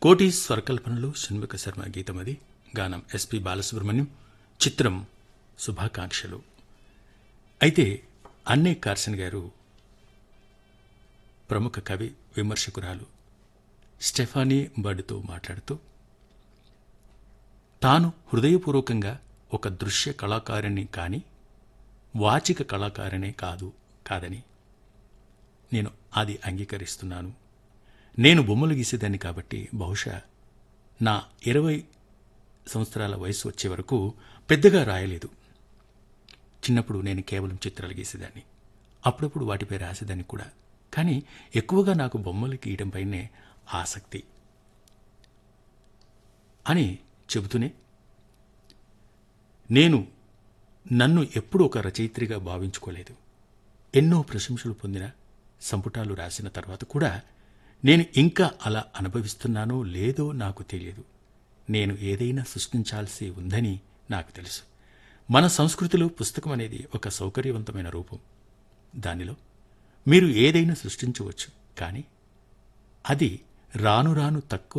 కోటి స్వరకల్పనలో షణ్ముఖ శర్మ గీతం అది గానం ఎస్పి బాలసుబ్రహ్మణ్యం చిత్రం శుభాకాంక్షలు అయితే అన్నే కార్సన్ గారు ప్రముఖ కవి విమర్శకురాలు స్టెఫానీ బర్డ్తో మాట్లాడుతూ తాను హృదయపూర్వకంగా ఒక దృశ్య కళాకారిణి కాని వాచిక కళాకారిణే కాదు కాదని నేను అది అంగీకరిస్తున్నాను నేను బొమ్మలు గీసేదాన్ని కాబట్టి బహుశా నా ఇరవై సంవత్సరాల వయసు వచ్చే వరకు పెద్దగా రాయలేదు చిన్నప్పుడు నేను కేవలం చిత్రాలు గీసేదాన్ని అప్పుడప్పుడు వాటిపై రాసేదాన్ని కూడా కానీ ఎక్కువగా నాకు బొమ్మలు గీయడంపైనే ఆసక్తి అని చెబుతూనే నేను నన్ను ఎప్పుడూ ఒక రచయిత్రిగా భావించుకోలేదు ఎన్నో ప్రశంసలు పొందిన సంపుటాలు రాసిన తర్వాత కూడా నేను ఇంకా అలా అనుభవిస్తున్నానో లేదో నాకు తెలియదు నేను ఏదైనా సృష్టించాల్సి ఉందని నాకు తెలుసు మన సంస్కృతిలో పుస్తకం అనేది ఒక సౌకర్యవంతమైన రూపం దానిలో మీరు ఏదైనా సృష్టించవచ్చు కానీ అది రాను రాను తక్కువ